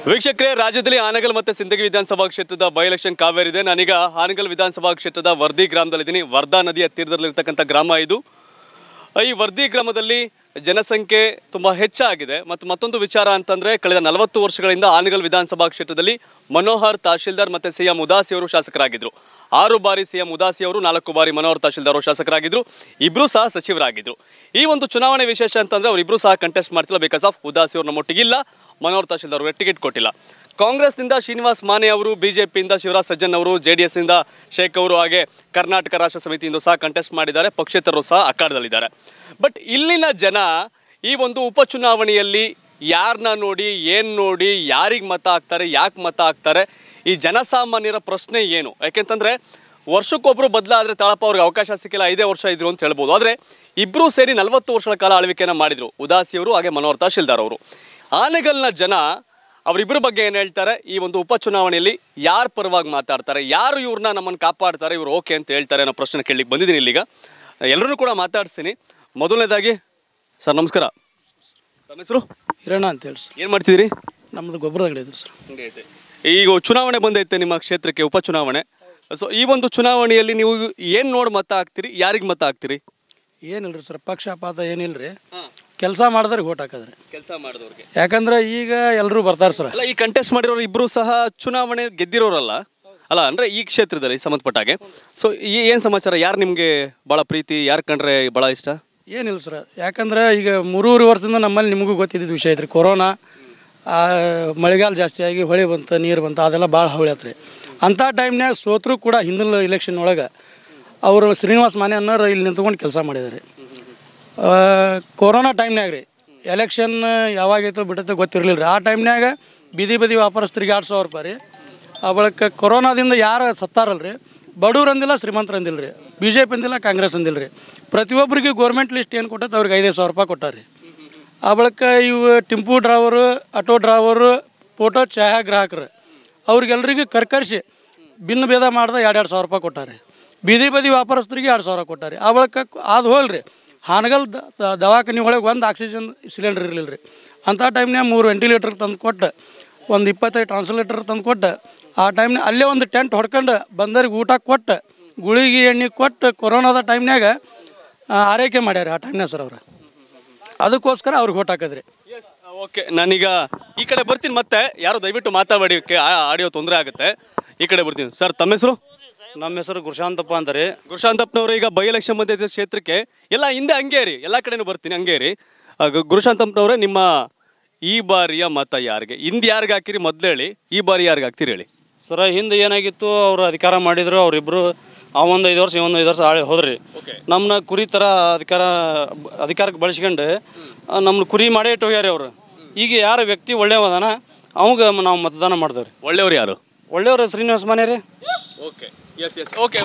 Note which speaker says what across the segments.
Speaker 1: ವೀಕ್ಷಕರೇ ರಾಜ್ಯದಲ್ಲಿ ಆನಗಲ್ ಮತ್ತೆ ಸಿಂದಗಿ ವಿಧಾನಸಭಾ ಕ್ಷೇತ್ರದ ಬೈ ಎಲೆಕ್ಷನ್ ಕಾವೇರಿದೆ ನಾನೀಗ ಆನಗಲ್ ವಿಧಾನಸಭಾ ಕ್ಷೇತ್ರದ ವರ್ದಿ ಗ್ರಾಮದಲ್ಲಿದ್ದೀನಿ ವರ್ಧಾ ನದಿಯ ತೀರದಲ್ಲಿರ್ತಕ್ಕಂಥ ಗ್ರಾಮ ಇದು ಈ ವರ್ದಿ ಗ್ರಾಮದಲ್ಲಿ ಜನಸಂಖ್ಯೆ ತುಂಬ ಹೆಚ್ಚಾಗಿದೆ ಮತ್ತು ಮತ್ತೊಂದು ವಿಚಾರ ಅಂತಂದರೆ ಕಳೆದ ನಲವತ್ತು ವರ್ಷಗಳಿಂದ ಆನಗಲ್ ವಿಧಾನಸಭಾ ಕ್ಷೇತ್ರದಲ್ಲಿ ಮನೋಹರ್ ತಹಶೀಲ್ದಾರ್ ಮತ್ತು ಸಿ ಎಂ ಉದಾಸಿ ಅವರು ಶಾಸಕರಾಗಿದ್ದರು ಆರು ಬಾರಿ ಸಿ ಎಂ ಉದಾಸಿ ಅವರು ನಾಲ್ಕು ಬಾರಿ ಮನೋಹರ್ ತಹಶೀಲ್ದಾರ್ ಅವರು ಶಾಸಕರಾಗಿದ್ದರು ಇಬ್ಬರೂ ಸಹ ಸಚಿವರಾಗಿದ್ದರು ಈ ಒಂದು ಚುನಾವಣೆ ವಿಶೇಷ ಅಂತಂದರೆ ಅವರಿಬ್ಬರು ಸಹ ಕಂಟೆಸ್ಟ್ ಮಾಡ್ತಿಲ್ಲ ಬಿಕಾಸ್ ಆಫ್ ಉದಾಸಿ ಅವರು ನಮ್ಮೊಟ್ಟಿಗಿಲ್ಲ ಮನೋಹರ್ ತಹಶೀಲ್ದಾರ್ ಅವರಿಗೆ ಟಿಕೆಟ್ ಕೊಟ್ಟಿಲ್ಲ ಕಾಂಗ್ರೆಸ್ನಿಂದ ಶ್ರೀನಿವಾಸ್ ಮಾನೆ ಅವರು ಬಿಜೆಪಿಯಿಂದ ಶಿವರಾಜ್ ಸಜ್ಜನ್ ಅವರು ಜೆ ಡಿ ಎಸ್ನಿಂದ ಶೇಖ್ ಅವರು ಹಾಗೆ ಕರ್ನಾಟಕ ರಾಷ್ಟ್ರ ಸಮಿತಿಯಿಂದ ಸಹ ಕಂಟೆಸ್ಟ್ ಮಾಡಿದ್ದಾರೆ ಪಕ್ಷೇತರರು ಸಹ ಅಖಾಡದಲ್ಲಿದ್ದಾರೆ ಬಟ್ ಇಲ್ಲಿನ ಜನ ಈ ಒಂದು ಉಪಚುನಾವಣೆಯಲ್ಲಿ ಯಾರನ್ನ ನೋಡಿ ಏನು ನೋಡಿ ಯಾರಿಗೆ ಮತ ಹಾಕ್ತಾರೆ ಯಾಕೆ ಮತ ಹಾಕ್ತಾರೆ ಈ ಜನಸಾಮಾನ್ಯರ ಪ್ರಶ್ನೆ ಏನು ಯಾಕೆಂತಂದರೆ ವರ್ಷಕ್ಕೊಬ್ಬರು ಬದಲಾದರೆ ತಾಳಪ್ಪ ಅವ್ರಿಗೆ ಅವಕಾಶ ಸಿಕ್ಕಿಲ್ಲ ಐದೇ ವರ್ಷ ಇದ್ರು ಅಂತ ಹೇಳ್ಬೋದು ಆದರೆ ಇಬ್ಬರೂ ಸೇರಿ ನಲವತ್ತು ವರ್ಷಗಳ ಕಾಲ ಆಳ್ವಿಕೆಯನ್ನು ಮಾಡಿದರು ಉದಾಸಿಯವರು ಹಾಗೆ ಮನೋಹರ್ ತಹಶೀಲ್ದಾರ್ ಅವರು ಆನೆಗಲ್ನ ಜನ ಅವರಿಬ್ಬರ ಬಗ್ಗೆ ಏನು ಹೇಳ್ತಾರೆ ಈ ಒಂದು ಉಪಚುನಾವಣೆಯಲ್ಲಿ ಯಾರ ಪರವಾಗಿ ಮಾತಾಡ್ತಾರೆ ಯಾರು ಇವ್ರನ್ನ ನಮ್ಮನ್ನು ಕಾಪಾಡ್ತಾರೆ ಇವ್ರು ಓಕೆ ಅಂತ ಹೇಳ್ತಾರೆ ಅನ್ನೋ ಪ್ರಶ್ನೆ ಕೇಳಲಿಕ್ಕೆ ಬಂದಿದ್ದೀನಿ ಇಲ್ಲಿಗ ಎಲ್ಲರನ್ನೂ ಕೂಡ ಮಾತಾಡ್ತೀನಿ ಮೊದಲನೇದಾಗಿ ಸರ್ ನಮಸ್ಕಾರ ತಮ್ಮ ಹೆಸರು
Speaker 2: ಹಿರಣ್ಣ ಅಂತ ಹೇಳಿ ಸರ್
Speaker 1: ಏನು ಮಾಡ್ತಿದ್ದೀರಿ
Speaker 2: ನಮ್ಮದು ಗೊಬ್ಬರದ ಅಂಗಡಿ ಇದೆ ಸರ್
Speaker 1: ಈಗ ಚುನಾವಣೆ ಬಂದೈತೆ ನಿಮ್ಮ ಕ್ಷೇತ್ರಕ್ಕೆ ಉಪಚುನಾವಣೆ ಸೊ ಈ ಒಂದು ಚುನಾವಣೆಯಲ್ಲಿ ನೀವು ಏನು ನೋಡಿ ಮತ ಹಾಕ್ತೀರಿ ಯಾರಿಗೆ ಮತ ಹಾಕ್ತೀರಿ
Speaker 2: ಏನಿಲ್ರಿ ಸರ್ ಪಕ್ಷಪಾತ ಏನಿಲ್ರಿ ಕೆಲಸ ಮಾಡಿದ್ರೆ ಓಟ್ ಹಾಕಿದ್ರಿ
Speaker 1: ಕೆಲಸ ಮಾಡಿದವ್ರಿಗೆ
Speaker 2: ಯಾಕಂದ್ರೆ ಈಗ ಎಲ್ಲರೂ ಬರ್ತಾರೆ ಸರ್
Speaker 1: ಅಲ್ಲ ಈ ಕಂಟೆಸ್ಟ್ ಮಾಡಿರೋರು ಇಬ್ಬರು ಸಹ ಚುನಾವಣೆ ಗೆದ್ದಿರೋರಲ್ಲ ಅಲ್ಲ ಅಂದರೆ ಈ ಕ್ಷೇತ್ರದಲ್ಲಿ ಸಂಬಂಧಪಟ್ಟ ಹಾಗೆ ಸೊ ಏನು ಸಮಾಚಾರ ಯಾರು ನಿಮಗೆ ಭಾಳ ಪ್ರೀತಿ ಯಾರು ಕಂಡ್ರೆ ಭಾಳ ಇಷ್ಟ
Speaker 2: ಏನಿಲ್ಲ ಸರ್ ಯಾಕಂದ್ರೆ ಈಗ ಮೂರುವರೆ ವರ್ಷದಿಂದ ನಮ್ಮಲ್ಲಿ ನಿಮಗೂ ಗೊತ್ತಿದ್ದ ವಿಷಯ ಐತ್ರಿ ಕೊರೋನಾ ಆ, ಮಳೆಗಾಲ ಜಾಸ್ತಿ ಆಗಿ ಹೊಳೆ ಬಂತು ನೀರು ಬಂತು ಅದೆಲ್ಲ ಭಾಳ ಹೊಳ್ಯತ್ರಿ ಅಂಥ ಟೈಮ್ನ್ಯಾಗ ಸೋತರು ಕೂಡ ಹಿಂದಿನ ಇಲೆಕ್ಷನ್ ಒಳಗೆ ಅವರು ಶ್ರೀನಿವಾಸ್ ಮಾನೆ ಅನ್ನೋರು ಇಲ್ಲಿ ನಿಂತ್ಕೊಂಡು ಕೆಲಸ ಮಾಡಿದ್ದಾರೆ ಆ, ಕೊರೋನಾ ಟೈಮ್ನ್ಯಾಗ ರೀ ಎಲೆಕ್ಷನ್ ಯಾವಾಗೈತೋ ಬಿಟ್ಟೈತೋ ಗೊತ್ತಿರಲಿಲ್ಲ ರೀ ಆ ಟೈಮ್ನ್ಯಾಗ ಬೀದಿ ಬದಿ ವ್ಯಾಪಾರಸ್ಥರಿಗೆ ಎರಡು ಸಾವಿರ ರೂಪಾಯಿ ರೀ ಆ ಬಳಿಕ ಕೊರೋನಾದಿಂದ ಯಾರು ಸತ್ತಾರಲ್ಲ ರೀ ಬಡವ್ರು ಅಂದಿಲ್ಲ ಶ್ರೀಮಂತರು ಅಂದಿಲ್ಲ ರೀ ಬಿ ಜೆ ಪಿ ಅಂದಿಲ್ಲ ಕಾಂಗ್ರೆಸ್ ಅಂದಿಲ್ಲ ರೀ ಪ್ರತಿಯೊಬ್ಬರಿಗೆ ಗೋರ್ಮೆಂಟ್ ಲಿಸ್ಟ್ ಏನು ಕೊಟ್ಟೈತೆ ಅವ್ರಿಗೆ ಐದೈದು ಸಾವಿರ ರೂಪಾಯಿ ಕೊಟ್ಟಾರ ರೀ ಆ ಬಳಿಕ ಇವು tempo driver auto driver photo ಛಾಯಾಗ್ರಾಹಕರು ಅವ್ರಿಗೆಲ್ರಿಗೂ ಕರ್ಕರಿಸಿ ಭಿನ್ನ ಭೇದ ಮಾಡ್ದೆ ಎರಡು ಎರಡು ಸಾವಿರ ರೂಪಾಯಿ ಕೊಟ್ಟಾರೆ ಬೀದಿ ಬದಿ ವ್ಯಾಪಾರಸ್ಥರಿಗೆ ಎರಡು ಸಾವಿರ ಕೊಟ್ಟಾರೆ ಆ ಬಳಿಕ ಅದು ಹೋಲ್ರಿ ಹಾನಗಲ್ ದ- ದ- ದವಾಖಾನೆ ಒಳಗೆ ಒಂದು ಆಕ್ಸಿಜನ್ ಸಿಲಿಂಡರ್ ಇರಲಿಲ್ಲ ರೀ ಅಂಥ ಟೈಮ್ನಾಗ ಮೂರು ವೆಂಟಿಲೇಟರ್ ತಂದು ಕೊಟ್ಟು ಒಂದು ಇಪ್ಪತ್ತೈದು ಟ್ರಾನ್ಸ್ಲೇಟರ್ ತಂದು ಕೊಟ್ಟು ಆ ಟೈಮ್ನಾಗ ಅಲ್ಲೇ ಒಂದು ಟೆಂಟ್ ಹೊಡ್ಕೊಂಡು ಬಂದವ್ರಿಗೆ ಊಟ ಕೊಟ್ಟು ಗುಳಿಗೆ ಎಣ್ಣೆ ಕೊಟ್ಟು ಕೊರೋನಾದ ಟೈಮ್ನಾಗ ಆರೈಕೆ ಮಾಡ್ಯಾರ ಆ ಟೈಮ್ನಾಗ ಸರ್ ಅವ್ರು ಅದಕ್ಕೋಸ್ಕರ ಅವ್ರಿಗೆ ಓಟ್ ಹಾಕಿದ್ರಿ
Speaker 1: ಓಕೆ ನಾನೀಗ ಈ ಕಡೆ ಬರ್ತೀನಿ ಮತ್ತೆ ಯಾರು ದಯವಿಟ್ಟು ಮಾತಾಡಿ ಆಡಿಯೋ ತೊಂದರೆ ಆಗುತ್ತೆ ಈ ಕಡೆ ಬರ್ತೀನಿ ಸರ್ ತಮ್ಮ ಹೆಸರು
Speaker 3: ನಮ್ಮ ಹೆಸರು ಗುರುಶಾಂತಪ್ಪ ಅಂತಾರೆ
Speaker 1: ಗುರುಶಾಂತಪ್ಪನವರು ಈಗ ಬೈ ಎಲೆಕ್ಷನ್ ಬಂದೈತೆ ಕ್ಷೇತ್ರಕ್ಕೆ ಎಲ್ಲ ಹಿಂದೆ ಹಂಗೆ ರೀ ಎಲ್ಲ ಕಡೆನೂ ಬರ್ತೀನಿ ಹಂಗೆ ರೀ ಆ, ಗು- ಗುರುಶಾಂತಪ್ಪನವರೇ ನಿಮ್ಮ ಈ ಬಾರಿಯ ಮತ ಯಾರಿಗೆ ಹಿಂದೆ ಯಾರಿಗೆ ಹಾಕಿರಿ ಮೊದಲು ಹೇಳಿ ಈ ಬಾರಿ ಯಾರಿಗೆ ಹಾಕ್ತೀರಿ ಹೇಳಿ
Speaker 3: ಸರ ಹಿಂದೆ ಏನಾಗಿತ್ತು ಅವರು ಅಧಿಕಾರ ಮಾಡಿದ್ರು ಅವರಿಬ್ಬರು ಆ ಒಂದು ಐದು ವರ್ಷ ಒಂದು ಐದು ವರ್ಷ ಆಳಿ ಹೋದ್ರಿ ನಮ್ಮನ್ನ ಕುರಿ ಥರ ಅಧಿಕಾರ ಅಧಿಕಾರಕ್ಕೆ ಬಳಸ್ಕೊಂಡು ನಮ್ಮನ್ನ ಕುರಿ ಮಾಡೇ ಇಟ್ಟು ಹೋಗ್ಯಾರ ಅವರು ಈಗ ಯಾರ ವ್ಯಕ್ತಿ ಒಳ್ಳೆಯವದಾನ ಅವಾಗ ನಾವು ಮತದಾನ ಮಾಡ್ದೇವ್ರಿ
Speaker 1: ಒಳ್ಳೆಯವ್ರು ಯಾರು
Speaker 3: ಒಳ್ಳೆಯವರು ಶ್ರೀನಿವಾಸ ಮನೆ ರೀ
Speaker 1: ಓಕೆ ಎಸ್ ಎಸ್ ಓಕೆ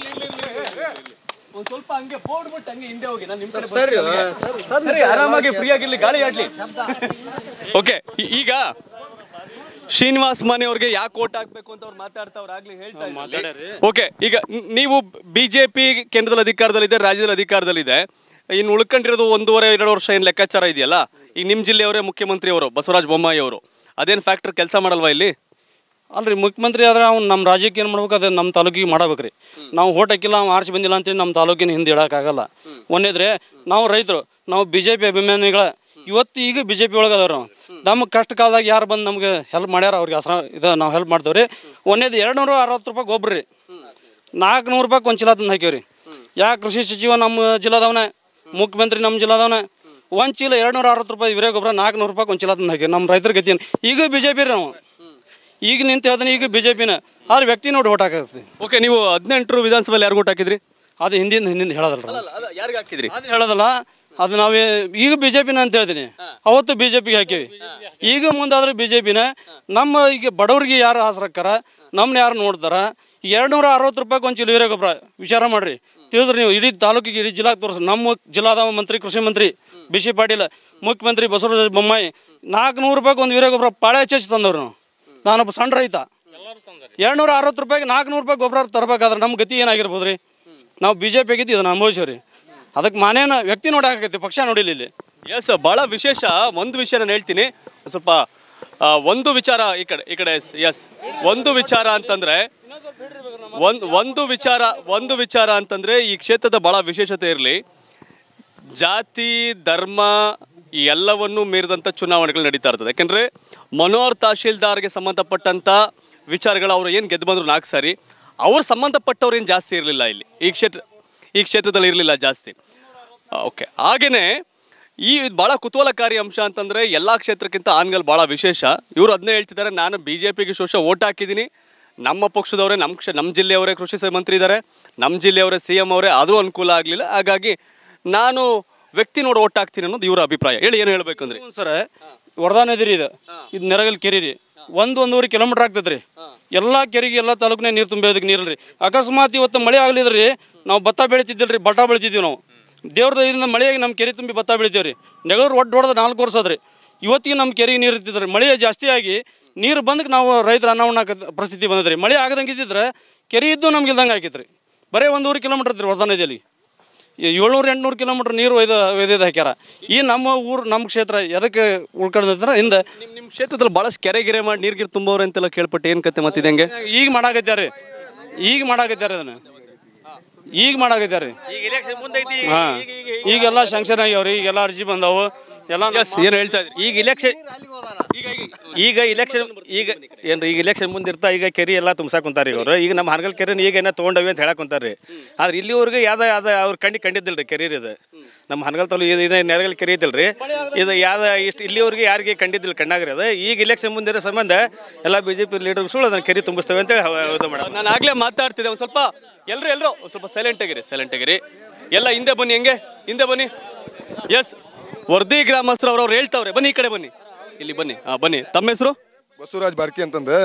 Speaker 1: ಒಂದು ಸ್ವಲ್ಪ ಹಂಗೆ ಬೋರ್ಡ್ ಬಿಟ್ಟು ಹಂಗೆ ಹಿಂದೆ ಹೋಗಿ ನಾನು ನಿಮ್ಮ ಕಡೆ ಬರ್ತೀನಿ. ಸರಿ ಆರಾಮಾಗಿ ಫ್ರೀ ಆಗಿರ್ಲಿ ಗಾಳಿ ಆಡ್ಲಿ ಓಕೆ ಈಗ ಶ್ರೀನಿವಾಸ್ ಮಾನೆ ಅವ್ರಿಗೆ ಯಾಕೆ ಓಟ್ ಹಾಕ್ಬೇಕು ಅಂತ ಅವ್ರು ಮಾತಾಡ್ತಾವ್ರು ಆಗ್ಲಿ ಹೇಳ್ತಾ ಇದ್ರಲ್ಲಿ. ಓಕೆ ಈಗ ನ್- ನೀವು ಬಿಜೆಪಿ ಕೇಂದ್ರದಲ್ಲಿ ಅಧಿಕಾರದಲ್ಲಿದೆ ರಾಜ್ಯದಲ್ಲಿ ಅಧಿಕಾರದಲ್ಲಿದೆ ಇನ್ನು ಉಳ್ಕೊಂಡಿರೋದು ಒಂದೂವರೆ ಎರಡು ವರ್ಷ ಏನು ಲೆಕ್ಕಾಚಾರ ಇದೆಯಲ್ಲ ಈಗ ನಿಮ್ಮ ಜಿಲ್ಲೆಯವರೇ ಮುಖ್ಯಮಂತ್ರಿ ಅವರು ಬಸವರಾಜ ಬೊಮ್ಮಾಯಿ ಅವರು ಅದೇನು ಫ್ಯಾಕ್ಟರ್ ಕೆಲಸ ಮಾಡಲ್ವಾ ಇಲ್ಲಿ
Speaker 3: ಅಲ್ರಿ ಮುಖ್ಯಮಂತ್ರಿ ಆದ್ರೆ ಅವ್ನು ನಮ್ಮ ರಾಜ್ಯಕ್ಕೆ ಏನು ಮಾಡ್ಬೇಕು ಅದು ನಮ್ಮ ತಾಲೂಕಿಗೆ ಮಾಡಬೇಕ್ರಿ ನಾವು ಓಟ್ ಹಾಕಿಲ್ಲ ಅವ್ನು ಆರ್ಸಿ ಬಂದಿಲ್ಲ ಅಂತೇಳಿ ನಮ್ಮ ತಾಲೂಕಿನ ಹಿಂದೆ ಇಡೋಕ್ಕಾಗಲ್ಲ ಒಂದೇದ್ರೆ ನಾವು ರೈತರು ನಾವು ಬಿ ಜೆ ಪಿ ಅಭಿಮಾನಿಗಳ ಇವತ್ತು ಈಗ ಬಿ ಜೆ ಪಿ ಒಳಗೆ ಅದಾರ ನಮ್ಮ ಕಷ್ಟ ಕಾಲದಾಗ ಯಾರು ಬಂದು ನಮ್ಗೆ ಹೆಲ್ಪ್ ಮಾಡ್ಯಾರ ಅವ್ರಿಗೆ ಹಸ್ರ ಇದು ನಾವು ಹೆಲ್ಪ್ ಮಾಡ್ತೇವೆ ರೀ ಒಂದೇದು ಎರಡು ನೂರ ಅರವತ್ತು ರೂಪಾಯಿ ಗೊಬ್ಬರ ರೀ ನಾಲ್ಕು ನೂರು ರೂಪಾಯಿ ಒಂದು ಚೀಲ ತಂದು ಹಾಕೀವ್ರಿ ಯಾ ಕೃಷಿ ಸಚಿವ ನಮ್ಮ ಜಿಲ್ಲಾದವನ ಮುಖ್ಯಮಂತ್ರಿ ನಮ್ಮ ಜಿಲ್ಲಾದವನ ಒಂದು ಚೀಲ ಎರಡು ನೂರ ಅರವತ್ತು ರೂಪಾಯಿ ಇವರೇ ಗೊಬ್ಬರ ನಾಲ್ಕು ನೂರು ರೂಪಾಯಿ ಒಂದು ಚೀಲ ತಂದು ಹಾಕಿ ನಮ್ಮ ರೈತರ ಗತಿ ಈಗ ಬಿ ಜೆ ಪಿ ರೀ ನಾವು ಈಗ ನಿಂತು ಹೇಳ್ತಾನೆ ಈಗ ಬಿ ಜೆ ಪಿನ ಆದ್ರೆ ವ್ಯಕ್ತಿ ನೋಡಿ ಓಟ್ ಹಾಕತ್ತೆ
Speaker 1: ಓಕೆ ನೀವು ಹದಿನೆಂಟರು ವಿಧಾನಸಭೆಯಲ್ಲಿ ಯಾರು ಓಟ್ ಹಾಕಿದ್ರಿ
Speaker 3: ಅದು ಹಿಂದಿಂದ ಹಿಂದಿಂದ ಹೇಳೋದಲ್ರ
Speaker 1: ಯಾರಿಗೆ ಹಾಕಿದ್ರಿ
Speaker 3: ಅದು ಹೇಳೋದಲ್ಲ ಅದು ನಾವೇ ಈಗ ಬಿ ಜೆ ಪಿನ ಅಂತ ಹೇಳ್ತೀನಿ ಅವತ್ತು ಬಿ ಜೆ ಪಿಗೆ ಹಾಕೀವಿ ಈಗ ಮುಂದಾದ್ರೆ ಬಿ ಜೆ ಪಿನ ನಮ್ಮ ಈಗ ಬಡವ್ರಿಗೆ ಯಾರು ಹಾಸ್ರಕ್ಕಾರ ನಮ್ಮನ್ನ ಯಾರು ನೋಡ್ತಾರ ಎರಡು ನೂರ ಅರವತ್ತು ರೂಪಾಯಿ ಒಂದು ಚೀಲ ವೀರ್ಯ ಗೊಬ್ಬರ ವಿಚಾರ ಮಾಡ್ರಿ ತಿಳಿಸ್ರಿ ನೀವು ಇಡೀ ತಾಲೂಕಿಗೆ ಇಡೀ ಜಿಲ್ಲಾಗೆ ತೋರಿಸ್ರಿ ನಮ್ಮ ಜಿಲ್ಲಾದ ಮಂತ್ರಿ ಕೃಷಿ ಮಂತ್ರಿ ಬಿ ಸಿ ಪಾಟೀಲ್ ಮುಖ್ಯಮಂತ್ರಿ ಬಸವರಾಜ ಬೊಮ್ಮಾಯಿ ನಾಲ್ಕು ನೂರು ರೂಪಾಯಿಗೆ ಒಂದು ವೀರ್ಯ ಗೊಬ್ಬರ ಪಾಳೆ ಹಚ್ಚಿ ತಂದವ್ರು ನಾವು ನಾನೊಬ್ಬ ಸಣ್ಣ ರೈತ ಎರಡ್ನೂರ ಅರವತ್ತು ರೂಪಾಯಿಗೆ ನಾಲ್ಕುನೂರು ರೂಪಾಯಿ ಗೊಬ್ಬರ ತರಬೇಕಾದ್ರೆ ನಮ್ಮ ಗತಿ ಏನಾಗಿರ್ಬೋದು ರೀ ನಾವು ಬಿ ಜೆ ಪಿ ಆಗೈತಿ ಇದನ್ನು ಅನುಭವಿಸೀವಿ ಅದಕ್ಕೆ ಮಾನೇನ ವ್ಯಕ್ತಿ ನೋಡಾಕೈತಿ ಪಕ್ಷ ನೋಡಿಲ್ಲ ಇಲ್ಲಿ
Speaker 1: ಎಸ್ ಭಾಳ ವಿಶೇಷ ಒಂದು ವಿಷಯ ನಾನು ಹೇಳ್ತೀನಿ ಸ್ವಲ್ಪ ಆ, ಒಂದು ವಿಚಾರ ಈ ಕಡೆ ಈ ಕಡೆ ಎಸ್ ಎಸ್ ಒಂದು ವಿಚಾರ ಅಂತಂದ್ರೆ ಒಂದು ಒಂದು ವಿಚಾರ ಒಂದು ವಿಚಾರ ಅಂತಂದ್ರೆ ಈ ಕ್ಷೇತ್ರದ ಬಹಳ ವಿಶೇಷತೆ ಇರಲಿ ಜಾತಿ ಧರ್ಮ ಈ ಎಲ್ಲವನ್ನೂ ಮೀರಿದಂಥ ಚುನಾವಣೆಗಳು ನಡೀತಾ ಇರ್ತದೆ ಯಾಕೆಂದರೆ ಮನೋಹರ್ ತಹಶೀಲ್ದಾರ್ಗೆ ಸಂಬಂಧಪಟ್ಟಂಥ ವಿಚಾರಗಳು ಅವರು ಏನು ಗೆದ್ದು ಬಂದರು ನಾಲ್ಕು ಸಾರಿ ಅವ್ರು ಸಂಬಂಧಪಟ್ಟವ್ರು ಏನು ಜಾಸ್ತಿ ಇರಲಿಲ್ಲ ಇಲ್ಲಿ ಈ ಕ್ಷೇತ್ರ ಈ ಕ್ಷೇತ್ರದಲ್ಲಿ ಇರಲಿಲ್ಲ ಜಾಸ್ತಿ ಓಕೆ ಹಾಗೆಯೇ ಈ ಭಾಳ ಕುತೂಹಲಕಾರಿ ಅಂಶ ಅಂತಂದರೆ ಎಲ್ಲ ಕ್ಷೇತ್ರಕ್ಕಿಂತ ಆನ್ಗಲ್ ಭಾಳ ವಿಶೇಷ ಇವರು ಅದನ್ನೇ ಹೇಳ್ತಿದ್ದಾರೆ ನಾನು ಬಿ ಜೆ ಪಿಗೆ ಶೋಷ ಓಟ್ ಹಾಕಿದ್ದೀನಿ ನಮ್ಮ ಪಕ್ಷದವರೇ ನಮ್ಮ ಕ್ಷ ನಮ್ಮ ಜಿಲ್ಲೆಯವರೇ ಕೃಷಿ ಸ- ಮಂತ್ರಿ ಇದ್ದಾರೆ ನಮ್ಮ ಜಿಲ್ಲೆಯವರೇ ಸಿ ಎಮ್ ಅವರೇ ಆದರೂ ಅನುಕೂಲ ಆಗಲಿಲ್ಲ ಹಾಗಾಗಿ ನಾನು ವ್ಯಕ್ತಿ ನೋಡಿ ಓಟ್ ಹಾಕ್ತೀನಿ ಅನ್ನೋದು ಇವರ ಅಭಿಪ್ರಾಯ ಹೇಳಿ ಏನು ಹೇಳಬೇಕು ಅಂದ್ರೆ
Speaker 3: ಸರ್ ವರದಾ ನದಿ ರೀ ಇದು ಇದು ನೆರಗಲ್ ಕೆರೆ ರೀ ಒಂದು ಒಂದೂವರೆ ಕಿಲೋಮೀಟರ್ ಆಗ್ತದೆ ರೀ ಎಲ್ಲ ಕೆರೆಗೆ ಎಲ್ಲ ತಾಲೂಕಿನ ನೀರು ತುಂಬಿಯೋದಕ್ಕೆ ನೀರಿಲ್ಲ ರೀ ಅಕಸ್ಮಾತ್ ಇವತ್ತು ಮಳೆ ಆಗಲಿದ್ರಿ ನಾವು ಭತ್ತ ಬೆಳಿತಿದ್ದಿಲ್ಲ ರೀ ಭತ್ತ ಬೆಳಿತಿದ್ವಿ ನಾವು ದೇವ್ರ ದಯದಿಂದ ಮಳೆಯಾಗಿ ನಮ್ಮ ಕೆರೆ ತುಂಬಿ ಭತ್ತ ಬೆಳಿತೀವಿ ರೀ ನೆಗಳೂರು ಒಟ್ಟು ಹೊಡೆದ ನಾಲ್ಕು ವರ್ಷ ಅದ್ರಿ ಇವತ್ತಿಗೆ ನಮ್ಮ ಕೆರೆಗೆ ನೀರು ಇರ್ತಿದ್ರಿ ಮಳೆ ಜಾಸ್ತಿ ಆಗಿ ನೀರು ಬಂದಕ್ಕೆ ನಾವು ರೈತರ ಅನ್ನ ಪರಿಸ್ಥಿತಿ ಬಂದದ್ರಿ ಮಳೆ ಆಗದಂಗೆ ಇದ್ದಿದ್ರೆ ಕೆರೆ ಇದ್ದು ನಮ್ಗೆ ಇಲ್ದಂಗೆ ಆಕೈತೆ ರೀ ಬರೀ ಒಂದೂವರೆ ಕಿಲೋಮೀಟರ್ ಐತ್ರಿ ವರದಾ ನದಿಯಲ್ಲಿ ಏಳ್ನೂರು ಎಂಟ್ನೂರು ಕಿಲೋಮೀಟರ್ ನೀರು ಒಯ್ದು ಒಯ್ದಿದ್ದು ಹಾಕ್ಯಾರ ಈ ನಮ್ಮ ಊರು ನಮ್ಮ ಕ್ಷೇತ್ರ ಎದಕ್ಕೆ ಉಳ್ಕೊಂಡ್ರೆ ಹಿಂದೆ
Speaker 1: ನಿಮ್ಮ ನಿಮ್ಮ ಕ್ಷೇತ್ರದಲ್ಲಿ ಭಾಳಷ್ಟು ಕೆರೆ ಗಿರೆ ಮಾಡಿ ನೀರು ಗಿರು ತುಂಬವ್ರೆ ಅಂತೆಲ್ಲ ಕೇಳ್ಪಟ್ಟೆ ಏನು ಕತೆ ಮತ್ತಿದಂಗೆ
Speaker 3: ಈಗ ಮಾಡಾಕತ್ಯಾರ ಈಗ ಮಾಡಾಕತ್ಯಾರ ಅದನ್ನ ಈಗ ಮಾಡಾಕತ್ಯಾರ ಹಾಂ ಈಗೆಲ್ಲ ಶಾಂಕ್ಷನ್ ಆಗ್ಯಾವ್ರಿ ಈಗೆಲ್ಲ ಅರ್ಜಿ ಬಂದಾವು ಎಲ್ಲ
Speaker 1: ಎಸ್ ಏನು ಹೇಳ್ತಾ ಇದ್ರಿ
Speaker 4: ಈಗ ಇಲೆಕ್ಷನ್ ಈಗ ಇಲೆಕ್ಷನ್ ಈಗ ಏನ್ರಿ ಈಗ ಇಲೆಕ್ಷನ್ ಮುಂದಿರ್ತಾ ಈಗ ಕೆರೆ ಎಲ್ಲ ತುಂಬ್ಸಾಕ್ ಕುಂತಾರ ಈಗ ಅವ್ರು ಈಗ ನಮ್ಮ ಹನಗಲ್ ಕೆರೆ ಈಗ ಏನೋ ತೊಗೊಂಡವಿ ಅಂತ ಹೇಳಕ್ ಕುಂತಾರ್ರಿ ಆದ್ರೆ ಇಲ್ಲಿವರೆಗೂ ಯಾವ್ದು ಯಾವ್ದು ಅವ್ರು ಕಂಡು ಕಂಡಿದ್ದಿಲ್ರಿ ಕೆರೆ ಇದು ನಮ್ಮ ಹನಗಲ್ ತಾಲೂ ಇದು ಇದು ನೆರಗಲ್ ಕೆರೆ ಐತಿಲ್ರಿ ಇದು ಯಾವ್ದು ಇಷ್ಟು ಇಲ್ಲಿವರೆಗೂ ಯಾರಿಗೆ ಕಂಡಿದ್ದಿಲ್ಲ ಕಣ್ಣಾಗ್ರಿ ಅದು ಈಗ ಇಲೆಕ್ಷನ್ ಮುಂದಿರೋ ಸಂಬಂಧ ಎಲ್ಲ ಬಿ ಜೆ ಪಿ ಲೀಡರ್ಸ್ಗಳು ಅದನ್ನ ಕೆರೆ ತುಂಬಿಸ್ತೇವೆ ಅಂತೇಳಿ ಹ- ಇದು ಮೇಡಮ್
Speaker 1: ನಾನು ಆಗ್ಲೇ ಮಾತಾಡ್ತಿದ್ದೆ ಒಂದು ಸ್ವಲ್ಪ ಎಲ್ಲರೂ ಎಲ್ಲರೂ ಒಂದು ಸ್ವಲ್ಪ ಸೈಲೆಂಟ್ ಆಗಿರಿ ಸೈಲೆಂಟ್ ಆಗಿರಿ ಎಲ್ಲ ಹಿಂದೆ ಬನ್ನಿ ಹೆಂಗೆ ಹಿಂದೆ ಬನ್ನಿ ಎಸ್ ವರ್ದಿ ಗ್ರಾಮಸ್ಥರು ಅವ್ರವ್ರು ಹೇಳ್ತಾವ್ರೆ ಬನ್ನಿ ಈ ಕಡೆ ಬನ್ನಿ ಇಲ್ಲಿ ಬನ್ನಿ ಹಾಂ ಬನ್ನಿ ತಮ್ಮ ಹೆಸರು
Speaker 5: ಬಸವರಾಜ್ ಬಾರ್ಕಿ ಅಂತಂದೆ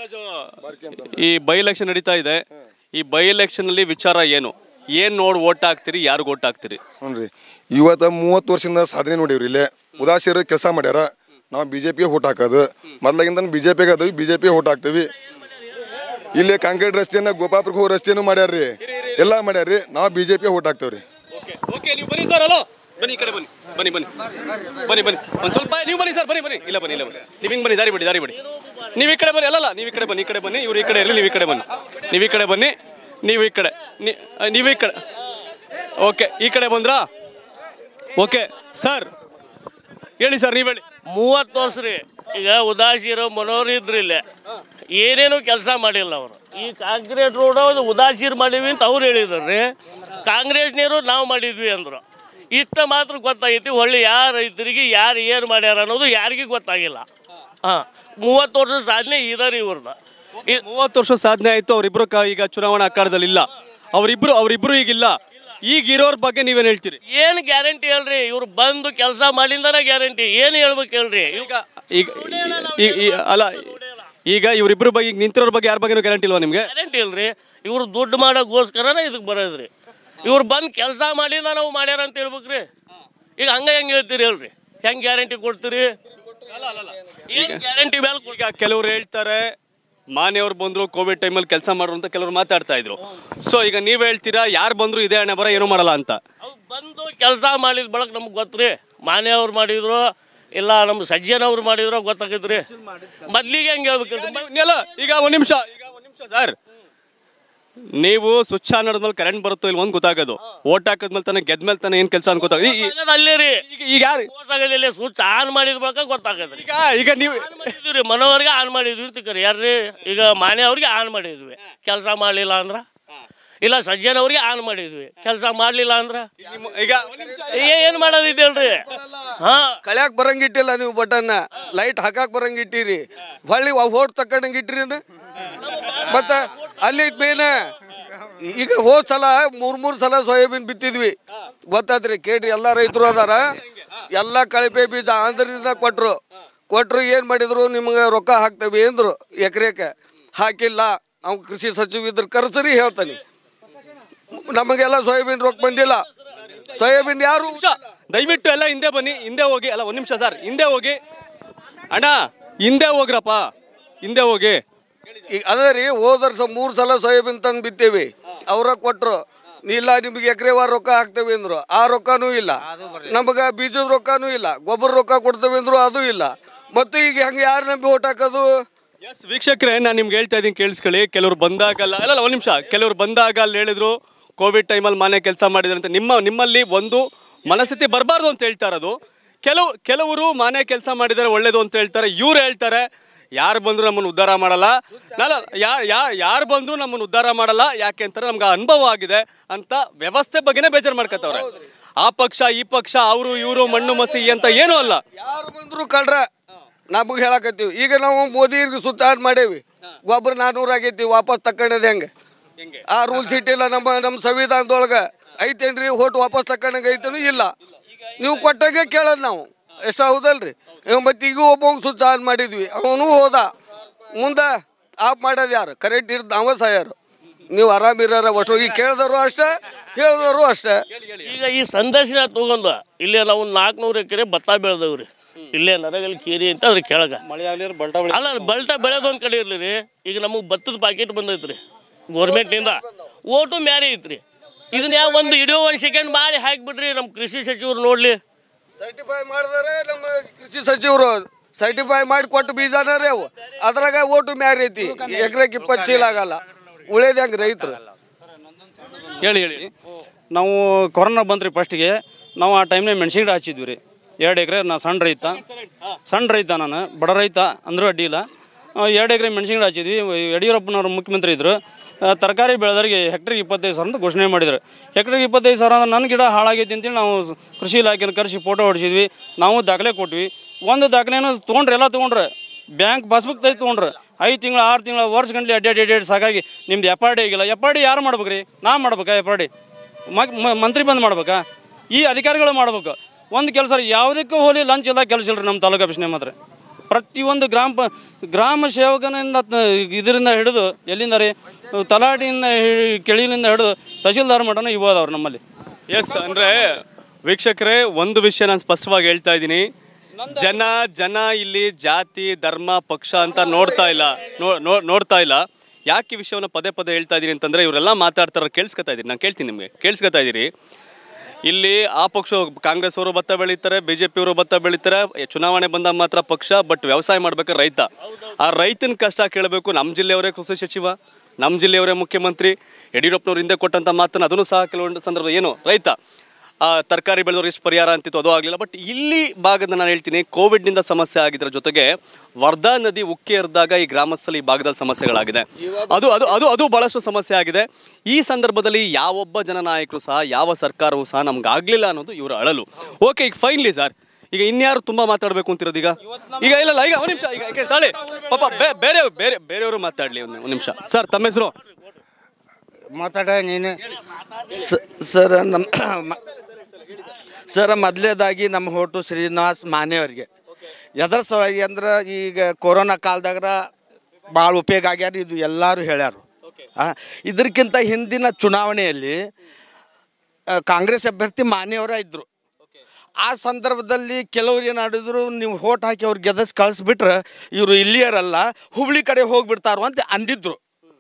Speaker 1: ಈ ಬೈ ಎಲೆಕ್ಷನ್ ನಡೀತಾ ಇದೆ ಈ ಬೈ ಎಲೆಕ್ಷನ್ ಅಲ್ಲಿ ವಿಚಾರ ಏನು ಏನ್ ನೋಡಿ ಓಟ್ ಹಾಕ್ತೀರಿ ಯಾರಿಗೆ ಓಟ್ ಹಾಕ್ತೀರಿ
Speaker 5: ಹ್ಞೂ ರೀ ಇವತ್ತು ಮೂವತ್ತು ವರ್ಷದಿಂದ ಸಾಧನೆ ನೋಡಿವ್ರಿ ಇಲ್ಲೇ ಉದಾಸೀರ ಕೆಲಸ ಮಾಡ್ಯಾರ ನಾವು ಬಿ ಜೆ ಪಿಗೆ ಓಟ್ ಹಾಕೋದು ಮೊದ್ಲಾಗಿಂದ ಬಿ ಜೆ ಪಿಗೆ ಅದವಿ ಬಿ ಜೆ ಪಿಗೆ ಓಟ್ ಹಾಕ್ತೀವಿ ಇಲ್ಲೇ ಕಾಂಕ್ರೀಟ್ ರಸ್ತೆನ ಗೋಪಾಪುರಕ್ಕೆ ಹೋಗೋ ರಸ್ತೆನೂ ಮಾಡ್ಯಾರ್ರಿ ಎಲ್ಲ ಮಾಡ್ಯಾರ್ರಿ ನಾವು ಬಿ ಜೆ ಪಿಗೆ ಓಟ್ ಹಾಕ್ತೇವೆ ರೀ
Speaker 1: ಓಕೆ ಓಕೆ ನೀವು ಬನ್ನಿ ಸರ್ ಹಲೋ ಬನ್ನಿ ಈ ಕಡೆ ಬನ್ನಿ ಬನ್ನಿ ಬನ್ನಿ ಬನ್ನಿ ಬನ್ನಿ ಒಂದು ಸ್ವಲ್ಪ ನೀವು ಬನ್ನಿ ಸರ್ ಬನ್ನಿ ಬನ್ನಿ ಇಲ್ಲ ಬನ್ನಿ ಇಲ್ಲ ಬನ್ನಿ ನೀವು ಹಿಂಗೆ ಬನ್ನಿ ದಾರಿ ಬಿಡಿ ದಾರಿ ಬಿಡಿ ನೀವು ಈ ಕಡೆ ಬನ್ನಿ ಅಲ್ಲಲ್ಲ ನೀವು ಈ ಕಡೆ ಬನ್ನಿ ಈ ಕಡೆ ಬನ್ನಿ ಇವ್ರು ಈ ಕಡೆ ಇರಲಿ ನೀವು ಈ ಕಡೆ ಬನ್ನಿ ನೀವು ಈ ಕಡೆ ಬನ್ನಿ ನೀವು ಈ ಕಡೆ ನೀ- ಆ, ನೀವು ಈ ಕಡೆ ಓಕೆ ಈ ಕಡೆ ಬಂದ್ರಾ ಓಕೆ ಸರ್ ಹೇಳಿ ಸರ್ ನೀವು ಹೇಳಿ
Speaker 6: ಮೂವತ್ತು ವರ್ಷ ರೀ ಈಗ ಉದಾಸೀರು ಮನೋಹರ್ ಇದ್ರು ಇಲ್ಲೇ ಏನೇನು ಕೆಲಸ ಮಾಡಿಲ್ಲ ಅವರು ಈ ಕಾಂಕ್ರೀಟ್ ರೋಡ್ ಉದಾಸೀರ್ ಮಾಡೀವಿ ಅಂತ ಅವ್ರು ಹೇಳಿದ್ರು ರೀ ಕಾಂಗ್ರೆಸ್ನವರು ನಾವು ಮಾಡಿದ್ವಿ ಅಂದರು ಇಷ್ಟ ಮಾತ್ರ ಗೊತ್ತಾಗೈತಿ ಒಳ್ಳೆ ಯಾರ ರೈತರಿಗೆ ಯಾರು ಏನು ಮಾಡ್ಯಾರ ಅನ್ನೋದು ಯಾರಿಗೂ ಗೊತ್ತಾಗಿಲ್ಲ ಹಾಂ ಮೂವತ್ತು ವರ್ಷ ಸಾಧನೆ ಇದಾರೆ ಇವ್ರದ್ದು ಇ-
Speaker 1: ಮೂವತ್ತು ವರ್ಷ ಸಾಧನೆ ಆಯಿತು ಅವರಿಬ್ಬರು ಈಗ ಚುನಾವಣಾ ಅಖಾಡದಲ್ಲಿ ಇಲ್ಲ ಅವರಿಬ್ರು ಅವರಿಬ್ರು ಈಗಿಲ್ಲ ಈಗ ಇರೋರ ಬಗ್ಗೆ ನೀವೇನು ಹೇಳ್ತೀರಿ
Speaker 6: ಏನು ಗ್ಯಾರಂಟಿ ಹೇಳ್ರಿ ಇವ್ರು ಬಂದು ಕೆಲಸ ಮಾಡಿಂದನೇ ಗ್ಯಾರಂಟಿ ಏನು ಹೇಳ್ಬೇಕು ಹೇಳ್ರಿ
Speaker 1: ಈಗ ಈಗ ಈ- ಈ- ಅಲ್ಲ ಈಗ ಇವರಿಬ್ಬರ ಬಗ್ಗೆ ಈಗ ನಿಂತಿರೋರ ಬಗ್ಗೆ ಯಾರ ಬಗ್ಗೆನೂ ಗ್ಯಾರಂಟಿ ಇಲ್ವಾ ನಿಮಗೆ
Speaker 6: ಗ್ಯಾರಂಟಿ ಇಲ್ರಿ ಇವ್ರು ದುಡ್ಡು ಮಾಡೋಕ್ಕೋಸ್ಕರನೇ ಇದಕ್ಕೆ ಬರೋದ್ರಿ ಇವ್ರು ಬಂದು ಕೆಲಸ ಮಾಡಿದ ನಾವು ಮಾಡ್ಯಾರ ಅಂತ ಹೇಳ್ಬೇಕ್ರಿ ಈಗ ಹಂಗೆ ಹೆಂಗೆ ಹೇಳ್ತೀರಿ ಹೇಳ್ರಿ ಹೆಂಗೆ ಗ್ಯಾರಂಟಿ ಕೊಡ್ತೀರಿ ಏನು ಗ್ಯಾರಂಟಿ ಮೇಲೆ ಕೊಡ್-
Speaker 1: ಈಗ ಕೆಲವ್ರು ಹೇಳ್ತಾರೆ ಮಾನೆಯವ್ರು ಬಂದ್ರು ಕೋವಿಡ್ ಟೈಮಲ್ಲಿ ಕೆಲಸ ಮಾಡ್ರು ಅಂತ ಕೆಲವ್ರು ಮಾತಾಡ್ತಾ ಇದ್ರು ಸೊ ಈಗ ನೀವು ಹೇಳ್ತೀರಾ ಯಾರು ಬಂದ್ರು ಇದೇ ಹಣೆ ಬರ ಏನೂ ಮಾಡಲ್ಲ ಅಂತ
Speaker 6: ಅವ್ರು ಬಂದು ಕೆಲಸ ಮಾಡಿದ ಬಳಕ ನಮ್ಗೆ ಗೊತ್ತ್ರಿ ಮಾನೆಯವ್ರು ಮಾಡಿದ್ರು ಇಲ್ಲ ನಮ್ಮ ಸಜ್ಜನವ್ರು ಮಾಡಿದ್ರು ಗೊತ್ತಾಗೈತ್ರಿ ಮೊದ್ಲಿಗೆ ಹೆಂಗೆ ಹೇಳ್ಬೇಕು
Speaker 1: ಅಲ್ಲ ಈಗ ಒಂದು ನಿಮಿಷ ಈಗ ಒಂದು ನಿಮಿಷ ಸರ್ ನೀವು ಸ್ವಿಚ್ ಆನ್ ಮಾಡಿದ್ಮೇಲೆ ಕರೆಂಟ್ ಬರುತ್ತೋ ಇಲ್ಲ ಒಂದು ಗೊತ್ತಾಗೋದು ಓಟ್ ಹಾಕಿದ್ಮೇಲೆ ತಾನೆ ಗೆದ್ಮೇಲೆ ತಾನೆ ಏನು ಕೆಲಸ ಅಂತ ಗೊತ್ತಾಗೋದು ಈ- ಈ-
Speaker 6: ಅಲ್ಲೇ ರೀ
Speaker 1: ಈಗ ಈಗ ಯಾರು
Speaker 6: ಮೋಸಾಗದಿಲ್ಲ ಸ್ವಿಚ್ ಆನ್ ಮಾಡಿದ ಬಳಕ ಗೊತ್ತಾಗದ್ರಿ
Speaker 1: ಈಗ ಈಗ ನೀವು
Speaker 6: ಆನ್ ಮಾಡಿದ್ವಿ ರೀ ಮನೋವರ್ಗೆ ಆನ್ ಮಾಡಿದ್ವಿ ಅಂತ ಕರಿ ಯಾರ್ರಿ ಈಗ ಮಾನೆ ಅವ್ರಿಗೆ ಆನ್ ಮಾಡಿದ್ವಿ ಕೆಲಸ ಮಾಡಲಿಲ್ಲ ಅಂದ್ರ ಇಲ್ಲ ಸಜ್ಜನ್ ಅವ್ರಿಗೆ ಆನ್ ಮಾಡಿದ್ವಿ ಕೆಲಸ ಮಾಡಲಿಲ್ಲ ಅಂದ್ರ
Speaker 1: ಈಗ
Speaker 6: ಏ- ಏನ್ ಮಾಡೋದಿದ್ದಲ್ರಿ ಹಾ
Speaker 7: ಕಳ್ಯಾಕ್ ಬರಂಗಿಟ್ಟಿಲ್ಲ ನೀವು ಬಟನ್ನ ಲೈಟ್ ಹಾಕಾಕ್ ಬರಂಗಿಟ್ಟಿರಿ ಹೊಳ್ಳಿ ಹೋಟ್ ತಕ್ಕಂಡಂಗೆ ಇಟ್ರಿ ಮತ್ತ ಅಲ್ಲಿ ಮೇನ ಈಗ ಹೋದ್ ಸಲ ಮೂರ್ ಮೂರ್ ಸಲ ಸೋಯಾಬೀನ್ ಬಿತ್ತಿದ್ವಿ ಗೊತ್ತಾತ್ರಿ ಕೇಳ್ರಿ ಎಲ್ಲ ರೈತರು ಅದಾರ ಎಲ್ಲ ಕಳಪೆ ಬೀಜ ಆಂಧ್ರದಿಂದ ಕೊಟ್ರು ಕೊಟ್ರು ಏನ್ ಮಾಡಿದ್ರು ನಿಮ್ಗೆ ರೊಕ್ಕ ಹಾಕ್ತೇವೆ ಅಂದ್ರು ಎಕರೆಕ್ಕೆ ಹಾಕಿಲ್ಲ ಅವ್ನು ಕೃಷಿ ಸಚಿವ ಇದ್ರ ಕರೆಸರಿ ಹೇಳ್ತಾನೆ ನಮಗೆಲ್ಲ ಸೋಯಾಬೀನ್ ರೊಕ್ಕ ಬಂದಿಲ್ಲ ಸೋಯಾಬೀನ್ ಯಾರು
Speaker 1: ನಿಮಿಷ ದಯವಿಟ್ಟು ಎಲ್ಲ ಹಿಂದೆ ಬನ್ನಿ ಹಿಂದೆ ಹೋಗಿ ಅಲ್ಲ ಒಂದು ನಿಮಿಷ ಸರ್ ಹಿಂದೆ ಹೋಗಿ ಅಣ್ಣ ಹಿಂದೆ ಹೋಗ್ರಪ್ಪ ಹಿಂದೆ ಹೋಗಿ
Speaker 7: ಈಗ ಅದೇ ರೀ ಹೋದ ವರ್ಷ ಮೂರು ಸಲ ಸೋಯಾಬೀನ್ ತಂದು ಬಿತ್ತೇವಿ ಅವ್ರ ಕೊಟ್ರು ಇಲ್ಲ ನಿಮ್ಗೆ ಎಕರೆವಾರ ರೊಕ್ಕ ಹಾಕ್ತೇವೆ ಅಂದ್ರು ಆ ರೊಕ್ಕನೂ ಇಲ್ಲ ನಮಗೆ ಬೀಜದ ರೊಕ್ಕನೂ ಇಲ್ಲ ಗೊಬ್ಬರ ರೊಕ್ಕ ಕೊಡ್ತೇವೆ ಅಂದ್ರು ಅದು ಇಲ್ಲ ಮತ್ತು ಈಗ ಹಂಗೆ ಯಾರು ನಂಬಿ ಓಟ್ ಹಾಕೋದು
Speaker 1: ಎಸ್ ವೀಕ್ಷಕರೇ ನಾನು ನಿಮ್ಗೆ ಹೇಳ್ತಾ ಇದ್ದೀನಿ ಕೇಳಿಸ್ಕೊಳ್ಳಿ ಕೆಲವ್ರು ಬಂದಾಗ ಅಲ್ಲ ಅಲ್ಲ ಒಂದು ನಿಮಿಷ ಕೆಲವ್ರು ಬಂದಾಗ ಅಲ್ಲಿ ಹೇಳಿದ್ರು ಕೋವಿಡ್ ಟೈಮಲ್ಲಿ ಮನೆ ಕೆಲಸ ಮಾಡಿದ್ರು ಅಂತ ನಿಮ್ಮ ನಿಮ್ಮಲ್ಲಿ ಒಂದು ಮನಸ್ಥಿತಿ ಬರಬಾರ್ದು ಅಂತ ಹೇಳ್ತಾ ಇರೋದು ಕೆಲವು ಕೆಲವರು ಮನೆ ಕೆಲಸ ಮಾಡಿದರೆ ಒಳ್ಳೇದು ಅಂತ ಹೇಳ್ತಾರೆ ಇವ್ರು ಹೇಳ್ತಾರೆ ಯಾರು ಬಂದರೂ ನಮ್ಮನ್ನು ಉದ್ಧಾರ ಮಾಡಲ್ಲ ನಲ್ಲ ಯಾರು ಯಾರು ಯಾರು ಬಂದರೂ ನಮ್ಮನ್ನು ಉದ್ಧಾರ ಮಾಡಲ್ಲ ಯಾಕೆ ಅಂತಾರೆ ನಮ್ಗೆ ಅನುಭವ ಆಗಿದೆ ಅಂತ ವ್ಯವಸ್ಥೆ ಬಗ್ಗೆನೇ ಬೇಜಾರು ಮಾಡ್ಕೊತವ್ರೆ ಆ ಪಕ್ಷ ಈ ಪಕ್ಷ ಅವರು ಇವರು ಮಣ್ಣು ಮಸಿ ಅಂತ ಏನೂ ಅಲ್ಲ
Speaker 7: ಯಾರು ಬಂದ್ರು ಕಳ್ರ ನಮಗೆ ಹೇಳಕತ್ತೀವಿ ಈಗ ನಾವು ಮೋದಿಗೆ ಸುತ್ತಾಡ್ ಮಾಡೇವಿ ಗೊಬ್ಬರ ನಾನ್ನೂರು ಆಗೈತಿ ವಾಪಸ್ ತಕೊಂಡದ ಹೆಂಗೆ ಆ ರೂಲ್ಸ್ ಇಟ್ಟಿಲ್ಲ ನಮ್ಮ ನಮ್ಮ ಸಂವಿಧಾನದೊಳಗೆ ಐತೇನ್ರಿ ಓಟ್ ವಾಪಸ್ ತಕೊಂಡಂಗೆ ಐತೇನು ಇಲ್ಲ ನೀವು ಕೊಟ್ಟಾಗೆ ಕೇಳೋದು ನಾವು ಎಷ್ಟು ಹೌದಲ್ರಿ ಇವ್ ಮತ್ತೆ ಈಗ ಒಬ್ಬ ಸುತ್ತ ಆನ್ ಮಾಡಿದ್ವಿ ಅವನು ಹೋದ ಮುಂದೆ ಆಫ್ ಮಾಡೋದು ಯಾರು ಕರೆಂಟ್ ಇರ್ದು ನಾವ ಸಾಯಾರು ನೀವು ಆರಾಮಿರಾರ ಒಟ್ಟು ಈಗ ಕೇಳಿದವರು ಅಷ್ಟೇ ಹೇಳಿದವರು ಅಷ್ಟೇ
Speaker 6: ಈಗ ಈ ಸಂದರ್ಶನ ತಗೊಂಡು ಇಲ್ಲೇ ನಾವು ನಾಲ್ಕುನೂರು ಎಕರೆ ಭತ್ತ ಬೆಳೆದವ್ರಿ ಇಲ್ಲೇ ನರಗಲ್ ಕೀರಿ ಅಂತ ಅದ್ರ ಕೆಳಗ
Speaker 3: ಮಳೆ ಆಗ್ಲಿ ಬಲ್ಟ ಬೆಳೆ
Speaker 6: ಅಲ್ಲ ಬಲ್ಟ ಬೆಳೆದು ಒಂದು ಕಡೆ ಇರ್ಲಿ ರೀ ಈಗ ನಮಗೆ ಭತ್ತದ ಪ್ಯಾಕೆಟ್ ಬಂದೈತ್ರಿ ಗೋರ್ಮೆಂಟ್ನಿಂದ ಓಟು ಮ್ಯಾರೆ ಐತ್ರಿ ಇದನ್ನ ಯಾವ ಒಂದು ಇಡೋ ಒಂದು ಸೆಕೆಂಡ್ ಮಾಡಿ ಹಾಕಿಬಿಡ್ರಿ ನಮ್ಮ ಕೃಷಿ ಸಚಿವರು ನೋಡ್ಲಿ
Speaker 7: ಸರ್ಟಿಫೈ ಮಾಡಿದಾರೆ ನಮ್ಮ ಕೃಷಿ ಸಚಿವರು ಸರ್ಟಿಫೈ ಮಾಡಿ ಕೊಟ್ಟು ಬೀಜನ ರೀ ಅವು ಅದ್ರಾಗ ಓಟು ಮ್ಯಾರ ಐತಿ ಎಕರೆಗೆ ಇಪ್ಪತ್ತು ಚೀಲ ಆಗಲ್ಲ ಉಳೇದು ಹೆಂಗೆ ರೈತರು
Speaker 1: ಹೇಳಿ ಹೇಳಿ
Speaker 3: ನಾವು ಕೊರೋನಾ ಬಂತ್ರಿ ಫಸ್ಟಿಗೆ ನಾವು ಆ ಟೈಮ್ನಾಗ ಮೆಣಸಿನ ಗಿಡ ಹಚ್ಚಿದ್ವಿ ರೀ ಎರಡು ಎಕರೆ ನಾ ಸಣ್ಣ ರೈತ ಸಣ್ಣ ರೈತ ನಾನು ಬಡ ರೈತ ಅಂದರೂ ಅಡ್ಡಿ ಇಲ್ಲ ಎರಡು ಎಕರೆ ಮೆಣಸಿನ ಗಿಡ ಹಚ್ಚಿದ್ವಿ ಯಡಿಯೂರಪ್ಪನವರು ಮುಖ್ಯಮಂತ್ರಿ ಇದ್ದರು ತರಕಾರಿ ಬೆಳೆದವರಿಗೆ ಹೆಕ್ಟ್ರಿಗೆ ಇಪ್ಪತ್ತೈದು ಸಾವಿರ ಅಂತ ಘೋಷಣೆ ಮಾಡಿದ್ರು ಹೆಕ್ಟ್ರಿಗೆ ಇಪ್ಪತ್ತೈದು ಸಾವಿರ ಅಂದ್ರೆ ನನ್ನ ಗಿಡ ಹಾಳಾಗೈತಿ ಅಂತೇಳಿ ನಾವು ಸ್- ಕೃಷಿ ಇಲಾಖೆನ ಕರೆಸಿ ಫೋಟೋ ಹೊಡಿಸಿದ್ವಿ ನಾವು ದಾಖಲೆ ಕೊಟ್ವಿ ಒಂದು ದಾಖಲೆನೂ ತೊಗೊಂಡ್ರೆ ಎಲ್ಲ ತೊಗೊಂಡ್ರೆ ಬ್ಯಾಂಕ್ ಪಾಸ್ಬುಕ್ ತೆಗೆದು ತೊಗೊಂಡ್ರೆ ಐದು ತಿಂಗಳು ಆರು ತಿಂಗಳು ವರ್ಷ ಗಂಟ್ಲೆ ಅಡ್ಡಾಡಿ ಅಡ್ಡಾಡಿ ಸಾಕಾಗಿ ನಿಮ್ದು ಎಫ್ ಆರ್ ಡಿ ಆಗಿಲ್ಲ ಎಫ್ ಆರ್ ಡಿ ಯಾರು ಮಾಡ್ಬೇಕು ರೀ ನಾ ಮಾಡ್ಬೇಕಾ ಎಫ್ ಆರ್ ಡಿ ಮಂತ್ರಿ ಬಂದು ಮಾಡ್ಬೇಕಾ ಈ ಅಧಿಕಾರಿಗಳು ಮಾಡ್ಬೇಕು ಒಂದು ಕೆಲಸ ಯಾವುದಕ್ಕೂ ಹೋಲಿ ಲಂಚ್ ಇಲ್ಲ ಕೆಲಸ ಇಲ್ರಿ ನಮ್ಮ ತಾಲೂಕು ಆಫೀಸ್ನಾಗ ಮಾತ್ರ ಪ್ರತಿಯೊಂದು ಗ್ರಾಮ ಪ ಗ್ರಾಮ ಸೇವಕನಿಂದ ತ- ಇದರಿಂದ ಹಿಡಿದು ಎಲ್ಲಿಂದ ರೀ ತಲಾಟಿಯಿಂದ ಹಿ- ಕೆಳಿಲಿಂದ ಹಿಡಿದು ತಹಶೀಲ್ದಾರ್ ಮಠನ ಇವು ಅದಾವ್ರಿ ನಮ್ಮಲ್ಲಿ
Speaker 1: ಎಸ್ ಅಂದ್ರೆ ವೀಕ್ಷಕರೇ ಒಂದು ವಿಷಯ ನಾನು ಸ್ಪಷ್ಟವಾಗಿ ಹೇಳ್ತಾ ಇದ್ದೀನಿ ಜನ ಜನ ಇಲ್ಲಿ ಜಾತಿ ಧರ್ಮ ಪಕ್ಷ ಅಂತ ನೋಡ್ತಾ ಇಲ್ಲ ನೋ- ನೋ- ನೋಡ್ತಾ ಇಲ್ಲ ಯಾಕೆ ಈ ವಿಷಯವನ್ನು ಪದೇ ಪದೇ ಹೇಳ್ತಾ ಇದ್ದೀನಿ ಅಂತಂದ್ರೆ ಇವರೆಲ್ಲ ಮಾತಾಡ್ತಾರ ಕೇಳಿಸ್ಕೊತಾ ಇದ್ದೀನಿ ನಾನು ಕೇಳ್ತೀನಿ ನಿಮಗೆ ಕೇಳಿಸ್ಕೊತಾ ಇದ್ದೀರಿ ಇಲ್ಲಿ ಆ ಪಕ್ಷ ಕಾಂಗ್ರೆಸ್ ಅವರು ಭತ್ತ ಬೆಳೀತಾರೆ ಬಿ ಜೆ ಪಿಯವರು ಭತ್ತ ಬೆಳೀತಾರೆ ಚುನಾವಣೆ ಬಂದಾಗ ಮಾತ್ರ ಪಕ್ಷ ಬಟ್ ವ್ಯವಸಾಯ ಮಾಡ್ಬೇಕಾದ್ರೆ ರೈತ ಆ ರೈತನ ಕಷ್ಟ ಕೇಳಬೇಕು ನಮ್ಮ ಜಿಲ್ಲೆಯವರೇ ಕೃಷಿ ಸಚಿವ ನಮ್ಮ ಜಿಲ್ಲೆಯವರೇ ಮುಖ್ಯಮಂತ್ರಿ ಯಡಿಯೂರಪ್ಪನವ್ರು ಹಿಂದೆ ಕೊಟ್ಟಂಥ ಮಾತನ್ನು ಅದನ್ನು ಸಹ ಕೆಲವೊಂದು ಸಂದರ್ಭ ಏನು ರೈತ ಆ ತರಕಾರಿ ಬೆಳೆದವ್ರು ಎಷ್ಟು ಪರಿಹಾರ ಅಂತಿತ್ತು ಅದು ಆಗಲಿಲ್ಲ ಬಟ್ ಇಲ್ಲಿ ಭಾಗದ ನಾನು ಹೇಳ್ತೀನಿ ಕೋವಿಡ್ನಿಂದ ಸಮಸ್ಯೆ ಆಗಿದ್ರ ಜೊತೆಗೆ ವರ್ಧಾ ನದಿ ಉಕ್ಕಿ ಹರಿದಾಗ ಈ ಗ್ರಾಮಸ್ಥರಲ್ಲಿ ಈ ಭಾಗದಲ್ಲಿ ಸಮಸ್ಯೆಗಳಾಗಿದೆ ಅದು ಅದು ಅದು ಅದು ಬಹಳಷ್ಟು ಸಮಸ್ಯೆ ಆಗಿದೆ ಈ ಸಂದರ್ಭದಲ್ಲಿ ಯಾವೊಬ್ಬ ಜನನಾಯಕರು ಸಹ ಯಾವ ಸರ್ಕಾರವೂ ಸಹ ನಮ್ಗೆ ಆಗಲಿಲ್ಲ ಅನ್ನೋದು ಇವರ ಅಳಲು ಓಕೆ ಈಗ ಫೈನ್ಲಿ ಸರ್ ಈಗ ಇನ್ಯಾರು ತುಂಬಾ ಮಾತಾಡಬೇಕು ಅಂತಿರೋದು ಈಗ ಈಗ ಇಲ್ಲ ಇಲ್ಲ ಈಗ ಒಂದು ನಿಮಿಷ ಈಗ ಈಗ ತಾಳಿ ಪಾಪ ಬೇ- ಬೇರೆ ಬೇರೆ ಬೇರೆಯವರು ಮಾತಾಡಲಿ ಒಂದು ಒಂದು ನಿಮಿಷ ಸರ್ ತಮ್ಮ ಹೆಸರು
Speaker 8: ಮಾತಾಡ ನೀನು
Speaker 9: ಸರ್ ನಮ್ಮ ಸರ್ ಮೊದಲೇದಾಗಿ ನಮ್ಮ ಹೋಟು ಶ್ರೀನಿವಾಸ್ ಮಾನೆಯವರಿಗೆ ಎದ್ರ ಸಲುವಾಗಿ ಅಂದ್ರೆ ಈಗ ಕೊರೋನಾ ಕಾಲದಾಗ ಭಾಳ ಉಪಯೋಗ ಆಗ್ಯಾರ ಇದು ಎಲ್ಲರೂ ಹೇಳ್ಯಾರು ಆ, ಇದಕ್ಕಿಂತ ಹಿಂದಿನ ಚುನಾವಣೆಯಲ್ಲಿ ಆ, ಕಾಂಗ್ರೆಸ್ ಅಭ್ಯರ್ಥಿ ಮಾನೆಯವರ ಇದ್ದರು ಆ ಸಂದರ್ಭದಲ್ಲಿ ಕೆಲವ್ರು ಏನು ಆಡಿದ್ರು ನೀವು ಹೋಟ್ ಹಾಕಿ ಅವ್ರು ಗೆದಸ್ ಕಳಿಸ್ಬಿಟ್ರೆ ಇವರು ಇಲ್ಲಿಯರಲ್ಲ ಹುಬ್ಳಿ ಕಡೆ ಹೋಗ್ಬಿಡ್ತಾರೋ ಅಂತ ಅಂದಿದ್ರು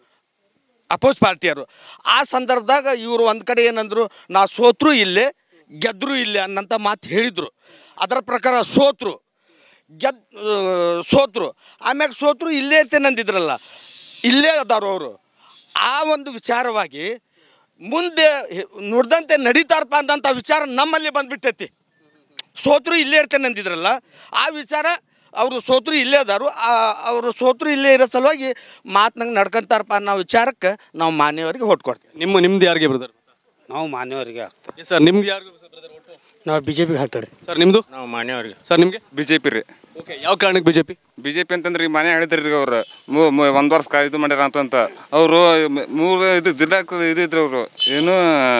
Speaker 9: ಅಪೋಸ್ ಪಾರ್ಟಿಯವರು ಆ ಸಂದರ್ಭದಾಗ ಇವರು ಒಂದು ಕಡೆ ಏನಂದ್ರು ನಾ ಸೋತ್ರು ಇಲ್ಲೇ ಗೆದ್ರು ಇಲ್ಲೇ ಅನ್ನಂಥ ಮಾತು ಹೇಳಿದರು ಅದರ ಪ್ರಕಾರ ಸೋತ್ರು ಗೆದ್ ಆ, ಸೋತ್ರು ಆಮ್ಯಾಗ ಸೋತ್ರು ಇಲ್ಲೇ ಇರ್ತೇನೆ ಅಂದಿದ್ರಲ್ಲ ಇಲ್ಲೇ ಅದಾರು ಅವರು ಆ ಒಂದು ವಿಚಾರವಾಗಿ ಮುಂದೆ ಹೆ- ನುಡ್ದಂತೆ ನಡೀತಾರಪ್ಪ ಅಂದಂಥ ವಿಚಾರ ನಮ್ಮಲ್ಲಿ ಬಂದ್ಬಿಟ್ಟೈತಿ ಸೋತ್ರು ಇಲ್ಲೇ ಇರ್ತೇನೆ ಅಂದಿದ್ರಲ್ಲ ಆ ವಿಚಾರ ಅವರು ಸೋತ್ರು ಇಲ್ಲೇ ಅದಾರು ಅವರು ಸೋತ್ರು ಇಲ್ಲೇ ಇರೋ ಸಲುವಾಗಿ ಮಾತ್ನಂಗೆ ನಡ್ಕೊಂತಾರಪ್ಪ ಅನ್ನೋ ವಿಚಾರಕ್ಕೆ ನಾವು ಮಾನ್ಯವರಿಗೆ ಹೊಟ್ಟು ಕೊಡ್ತೀವಿ
Speaker 1: ನಿಮ್ಮ ನಿಮ್ದು ಯಾರಿಗೆ ಬ್ರದರ್
Speaker 8: ನಾವು ಮಾನ್ಯವರಿಗೆ ಹಾಕ್ತೇವೆ
Speaker 1: ಸರ್ ನಿಮ್ಗೆ ಯಾರಿಗೂ ಬ್ರದರ್
Speaker 8: ನಾವು ಬಿ ಜೆ ಪಿಗೆ ಹಾಕ್ತೇವೆ
Speaker 1: ಸರ್ ನಿಮ್ಮದು
Speaker 4: ನಾವು ಮಾನ್ಯವ್ರಿಗೆ
Speaker 1: ಸರ್ ನಿಮಗೆ
Speaker 10: ಬಿ ಜೆ ಪಿ ರೀ
Speaker 1: ಓಕೆ ಯಾವ ಕಾರಣಕ್ಕೆ ಬಿಜೆಪಿ
Speaker 10: ಬಿ ಜೆ ಪಿ ಅಂತಂದ್ರೆ ಈಗ ಮನೆ ಹೇಳಿದ್ರಿ ರೀ ಅವ್ರು ಒಂದು ವರ್ಷ ಕಾ- ಇದು ಮಾಡ್ಯಾರ ಅಂತಂತ ಅವರು ಮೂರು ಇದು ಜಿಲ್ಲಾ ಇದು ಇದ್ರಿ ಅವರು ಏನು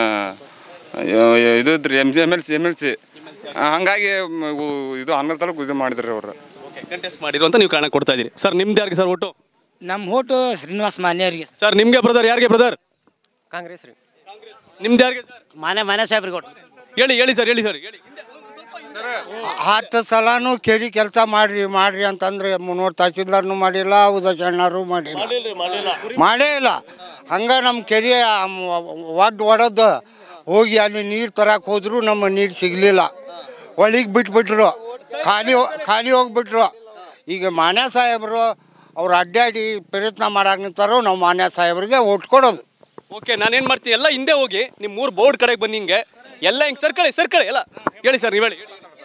Speaker 10: ಇದು ಇದ್ರಿ M C M L C M L C ಹಂಗಾಗಿ ಮ- ಉ- ಇದು ಹನ್ನೊಂದು ತಾಲೂಕು ಇದು ಮಾಡಿದ್ರಿ ಅವರು
Speaker 1: ಕಂಟೆಸ್ಟ್ ಮಾಡಿದ್ರು ಅಂತ ನೀವು ಕಾರಣ ಕೊಡ್ತಾ ಇದ್ದೀರಿ ಸರ್ ನಿಮ್ದು ಯಾರಿಗೆ ಸರ್ ಒಟ್ಟು
Speaker 11: ನಮ್ಮ ಓಟು ಶ್ರೀನಿವಾಸ್ ಮಾನ್ಯವ್ರಿಗೆ
Speaker 1: ಸರ್ ನಿಮಗೆ ಬ್ರದರ್ ಯಾರಿಗೆ ಬ್ರದರ್
Speaker 11: ಕಾಂಗ್ರೆಸ್ ರೀ
Speaker 1: ನಿಮ್ದು ಯಾರಿಗೆ ಸರ್
Speaker 11: ಮಾನ್ಯ ಮಾನ್ಯ ಸಾಹೇಬ್ರಿಗೆ ಓಟು
Speaker 1: ಹೇಳಿ ಹೇಳಿ ಸರ್ ಹೇಳಿ ಸರ್ ಹೇಳಿ
Speaker 8: ಹತ್ತು ಸಲನೂ ಕೇಳಿ ಕೆಲಸ ಮಾಡ್ರಿ ಮಾಡ್ರಿ ಅಂತಂದ್ರೆ ಮುನ್ನೂರು ತಹಸೀಲ್ದಾರ್ನು ಮಾಡಿಲ್ಲ ಉದಚಣ್ಣರು ಮಾಡಿಲ್ಲ ಮಾಡೇ ಇಲ್ಲ ಹಂಗೆ ನಮ್ಮ ಕೆರೆ ಒಡ್ ಒಡೆದು ಹೋಗಿ ಅಲ್ಲಿ ನೀರು ತರಕ್ಕೆ ಹೋದ್ರು ನಮ್ಮ ನೀರು ಸಿಗಲಿಲ್ಲ ಒಳಗೆ ಬಿಟ್ಬಿಟ್ರು ಖಾಲಿ ಹೋ- ಖಾಲಿ ಹೋಗ್ಬಿಟ್ರು ಈಗ ಮಾನ್ಯ ಸಾಹೇಬರು ಅವ್ರು ಅಡ್ಡಾಡಿ ಪ್ರಯತ್ನ ಮಾಡಕ್ಕೆ ನಿಂತಾರೋ ನಾವು ಮಾನ್ಯ ಸಾಹೇಬ್ರಿಗೆ ಓಟ್ ಕೊಡೋದು
Speaker 1: ಓಕೆ ನಾನೇನು ಮಾಡ್ತೀನಿ ಎಲ್ಲ ಹಿಂದೆ ಹೋಗಿ ನಿಮ್ಮ ಮೂರು ಬೋರ್ಡ್ ಕಡೆಗೆ ಬನ್ನಿ ಹಿಂಗೆ ಎಲ್ಲ ಹಿಂಗೆ ಸರ್ಕಳಿ ಸರ್ಕಳಿ ಎಲ್ಲ ಹೇಳಿ ಸರ್ ನೀವು ಹೇಳಿ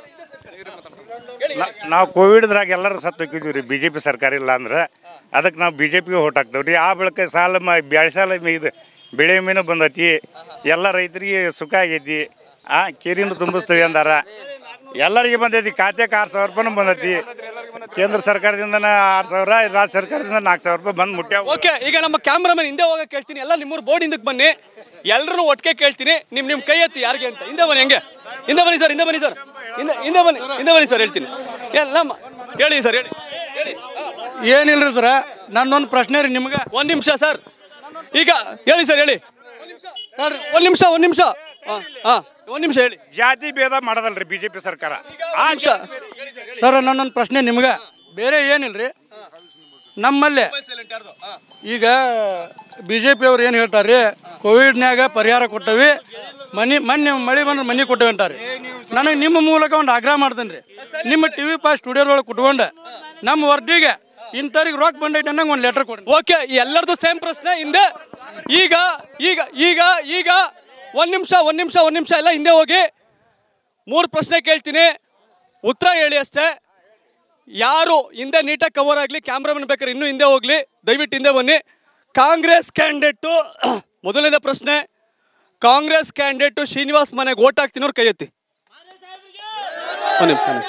Speaker 12: ನಾವು ಕೋವಿಡ್ದ್ರಾಗ ಎಲ್ಲರೂ ಸತ್ತು ಹೋಗಿದ್ವಿ ರೀ ಬಿ ಜೆ ಪಿ ಸರ್ಕಾರ ಇಲ್ಲ ಅಂದ್ರೆ ಅದಕ್ಕೆ ನಾವು ಬಿ ಜೆ ಪಿಗೆ ಓಟ್ ಹಾಕ್ತೇವೆ ರೀ ಆ ಬಳಿಕ ಸಾಲ ಮ ಬ್ಯಾಳೆ ಸಾಲ ಮಿ- ಇದು ಬೆಳೆ ಮೀನು ಬಂದೈತಿ ಎಲ್ಲ ರೈತರಿಗೆ ಸುಖ ಆಗೈತಿ ಆ ಕೆರಿನೂ ತುಂಬಿಸ್ತೀವಿ ಅಂದಾರ ಎಲ್ಲರಿಗೆ ಬಂದೈತಿ ಖಾತೆಗೆ ಆರು ಸಾವಿರ ರೂಪಾಯಿನೂ ಬಂದೈತಿ ಕೇಂದ್ರ ಸರ್ಕಾರದಿಂದ ಆರು ಸಾವಿರ ರಾಜ್ಯ ಸರ್ಕಾರದಿಂದ ನಾಲ್ಕು ಸಾವಿರ ರೂಪಾಯಿ ಬಂದು ಮುಟ್ಟ್ಯಾವ
Speaker 1: ಓಕೆ ಈಗ ನಮ್ಮ ಕ್ಯಾಮ್ರಾಮನ್ ಹಿಂದೆ ಹೋಗಕ್ಕೆ ಕೇಳ್ತೀನಿ ಎಲ್ಲ ನಿಮ್ಮೂರು ಬೋರ್ಡ್ ಹಿಂದಕ್ಕೆ ಬನ್ನಿ ಎಲ್ಲರೂ ಒಟ್ಟಿಗೆ ಕೇಳ್ತೀನಿ ನಿಮ್ಮ ನಿಮ್ಮ ಕೈ ಎತ್ತಿ ಯಾರಿಗೆ ಅಂತ ಹಿಂದೆ ಬನ್ನಿ ಹೆಂಗೆ ಹಿಂದೆ ಬನ್ನಿ ಸರ್ ಹಿಂದೆ ಬನ್ನಿ ಸರ್ ಹಿಂದೆ ಹಿಂದೆ ಬನ್ನಿ ಹಿಂದೆ ಬನ್ನಿ ಸರ್ ಹೇಳ್ತೀನಿ ಎಲ್ಲ ಮ- ಹೇಳಿ ಸರ್ ಹೇಳಿ ಹೇಳಿ
Speaker 2: ಏನಿಲ್ರಿ ಸರ ನನ್ನೊಂದು ಪ್ರಶ್ನೆ ರೀ ನಿಮ್ಗೆ
Speaker 1: ಒಂದು ನಿಮಿಷ ಸರ್ ಈಗ ಹೇಳಿ ಸರ್ ಹೇಳಿ ಒಂದು ನಿಮಿಷ ಒಂದು ನಿಮಿಷ ಹಾಂ ಹಾಂ ಒಂದು ನಿಮಿಷ ಹೇಳಿ
Speaker 12: ಜಾತಿ ಭೇದ ಮಾಡೋದಲ್ರಿ ಬಿ ಜೆ ಪಿ ಸರ್ಕಾರ
Speaker 1: ಆ ನಿಮಿಷ
Speaker 2: ಸರ್ ನನ್ನೊಂದು ಪ್ರಶ್ನೆ ನಿಮ್ಗೆ ಬೇರೆ ಏನಿಲ್ರಿ ನಮ್ಮಲ್ಲಿ ಈಗ ಬಿ ಜೆ ಪಿ ಅವ್ರು ಏನು ಹೇಳ್ತಾರೆ ಕೋವಿಡ್ನ್ಯಾಗ ಪರಿಹಾರ ಕೊಟ್ಟವಿ ಮನಿ ಮೊನ್ನೆ ಮಳೆ ಬಂದ್ರೆ ಮನೆ ಕೊಟ್ಟವಿ ಅಂತಾರೆ ನನಗೆ ನಿಮ್ಮ ಮೂಲಕ ಒಂದು ಆಗ್ರಹ ಮಾಡ್ತೇನೆ ರೀ ನಿಮ್ಮ ಟಿ ವಿ ಪಾ ಸ್ಟುಡಿಯೋದೊಳಗೆ ಕುಟ್ಕೊಂಡು ನಮ್ಮ ವರ್ದಿಗೆ ಇಂಥವ್ರಿಗೆ ರೊಕ್ಕ ಬಂದೈತೆ ಅನ್ನಂಗೆ ಒಂದು ಲೆಟರ್ ಕೊಡಿ
Speaker 1: ಓಕೆ ಎಲ್ಲರದು ಸೇಮ್ ಪ್ರಶ್ನೆ ಹಿಂದೆ ಈಗ ಈಗ ಈಗ ಈಗ ಒಂದು ನಿಮಿಷ ಒಂದು ನಿಮಿಷ ಒಂದು ನಿಮಿಷ ಎಲ್ಲ ಹಿಂದೆ ಹೋಗಿ ಮೂರು ಪ್ರಶ್ನೆ ಕೇಳ್ತೀನಿ ಉತ್ತರ ಹೇಳಿ ಅಷ್ಟೇ ಯಾರು ಹಿಂದೆ ನೀಟಾಗಿ ಕವರ್ ಆಗಲಿ ಕ್ಯಾಮ್ರಾಮನ್ ಬೇಕಾದ್ರೆ ಇನ್ನೂ ಹಿಂದೆ ಹೋಗಲಿ ದಯವಿಟ್ಟು ಹಿಂದೆ ಬನ್ನಿ ಕಾಂಗ್ರೆಸ್ ಕ್ಯಾಂಡಿಡೇಟು ಮೊದಲನೇ ಪ್ರಶ್ನೆ ಕಾಂಗ್ರೆಸ್ ಕ್ಯಾಂಡಿಡೇಟು ಶ್ರೀನಿವಾಸ್ ಮನೆಗೆ ಓಟ್ ಹಾಕ್ತೀನವ್ರು ಕೈ ಎತ್ತಿ ಒಂದ್ ನಿಮಿಷ, ಒಂದ್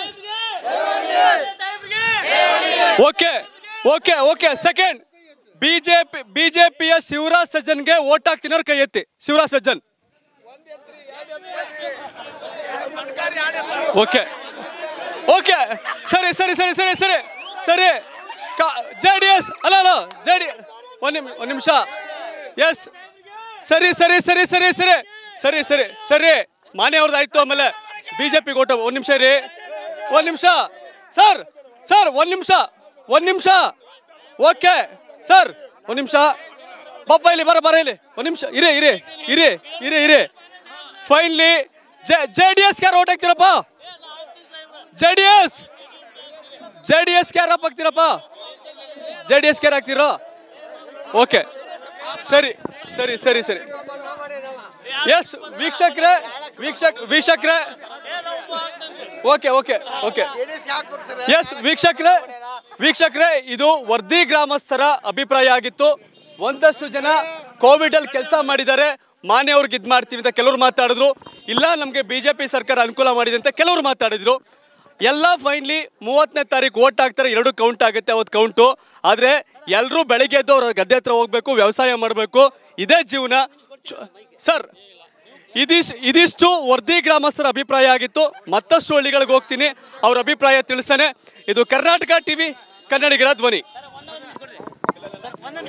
Speaker 1: ನಿಮಿಷ. Okay okay okay second BJP ಬಿಜೆಪಿಯ ಶಿವರಾಜ್ ಸಜ್ಜನ್ಗೆ ಓಟ್ ಹಾಕ್ತಿನವ್ರು ಕೈ ಎತ್ತಿ ಶಿವರಾಜ್ ಸಜ್ಜನ್ ಓಕೆ ಓಕೆ ಸರಿ ಸರಿ ಸರಿ ಸರಿ ಸರಿ ಸರಿ ಜೆ ಡಿ ಎಸ್ ಅಲ್ಲ ಅಲ್ಲ ಜೆ ಡಿ ಒಂದು ನಿಮಿಷ ಒಂದು ನಿಮಿಷ ಎಸ್ ಸರಿ ಸರಿ ಸರಿ ಸರಿ ಸರಿ ಸರಿ ಸರಿ ಸರಿ ಮಾನ್ಯ ಅವ್ರದ್ದು ಆಯ್ತು ಆಮೇಲೆ ಬಿ ಜೆ ಪಿಗೆ ಓಟ ಒಂದು ನಿಮಿಷ ರೀ ಒಂದು ನಿಮಿಷ ಸರ್ ಸರ್ ಒಂದು ನಿಮಿಷ ಒಂದು ನಿಮಿಷ ಓಕೆ ಸರ್ ಒಂದು ನಿಮಿಷ ಬಪ್ಪ ಇಲ್ಲಿ ಬರ ಬರ ಇಲ್ಲಿ ಒಂದು ನಿಮಿಷ ಇರೇ ಇರೇ ಇರೇ ಇರೇ ಇರೇ finally J J D S ಯಾರು ಓಟ್ ಹಾಕ್ತೀರಪ್ಪ J D S J D S ಯಾರು ಹಾಕ್ತೀರಪ್ಪ ಜೆ ಡಿ ಎಸ್ ಯಾರು ಹಾಕ್ತೀರೋ ಓಕೆ ಸರಿ ಸರಿ ಸರಿ ಸರಿ ಎಸ್ ವೀಕ್ಷಕ್ರೆ ವೀಕ್ಷಕ್ ವೀಕ್ಷಕ್ರೆ ಓಕೆ ಓಕೆ ಓಕೆ ಎಸ್ ವೀಕ್ಷಕ್ರೆ ವೀಕ್ಷಕ್ರೆ ಇದು ವರ್ದಿ ಗ್ರಾಮಸ್ಥರ ಅಭಿಪ್ರಾಯ ಆಗಿತ್ತು ಒಂದಷ್ಟು ಜನ ಕೋವಿಡ್ ಅಲ್ಲಿ ಕೆಲಸ ಮಾಡಿದ್ದಾರೆ ಮಾನ್ಯವ್ರಿಗೆ ಇದು ಮಾಡ್ತೀವಿ ಅಂತ ಕೆಲವರು ಮಾತಾಡಿದ್ರು ಇಲ್ಲ ನಮಗೆ ಬಿ ಜೆ ಪಿ ಸರ್ಕಾರ ಅನುಕೂಲ ಮಾಡಿದೆ ಅಂತ ಕೆಲವರು ಮಾತಾಡಿದ್ರು ಎಲ್ಲ ಫೈನ್ಲಿ ಮೂವತ್ತನೇ ತಾರೀಕು ಓಟ್ ಹಾಕ್ತಾರೆ ಎರಡು ಕೌಂಟ್ ಆಗುತ್ತೆ ಅವತ್ತು ಕೌಂಟು ಆದರೆ ಎಲ್ಲರೂ ಬೆಳಿಗ್ಗೆ ಎದ್ದು ಅವ್ರ ಗದ್ದೆ ಹತ್ರ ಹೋಗಬೇಕು ವ್ಯವಸಾಯ ಮಾಡಬೇಕು ಇದೇ ಜೀವನ ಚು- ಸರ್ ಇದಿಶ್ ಇದಿಷ್ಟು ವರ್ದಿ ಗ್ರಾಮಸ್ಥರ ಅಭಿಪ್ರಾಯ ಆಗಿತ್ತು ಮತ್ತಷ್ಟು ಹಳ್ಳಿಗಳಿಗೆ ಹೋಗ್ತೀನಿ ಅವ್ರ ಅಭಿಪ್ರಾಯ ತಿಳಿಸೇನೆ ಇದು ಕರ್ನಾಟಕ ಟಿವಿ ಕನ್ನಡಿಗರ ಧ್ವನಿ